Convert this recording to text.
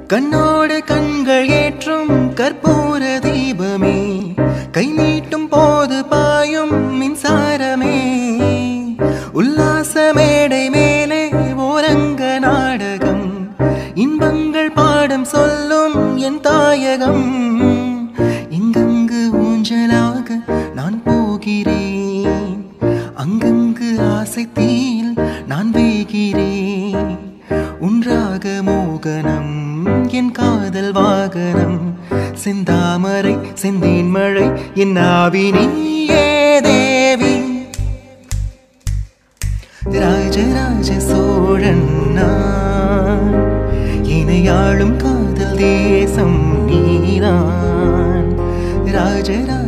கண்ணோடு கண்கள் ஏற்றும் கற்பூர தீபமே கை நீட்டும் போது பாயும் மின்சாரமே உல்லாச மேடை மேலே ஓரங்க நாடகம் இன்பங்கள் பாடம் சொல்லும் என் தாயகம் இங்கங்கு ஊஞ்சலாக நான் போகிறேன் அங்கங்கு ஆசை தீயில் நான் வேகிறேன் உன்றாக மோகனம் என் காதல் வாகனம் செந்தாமரை செந்தேன் மழை என் ஆவி நீயே தேவி ராஜராஜ சோழன் நான் இணையாளும் காதல் தேசம் நீதான் ராஜராஜ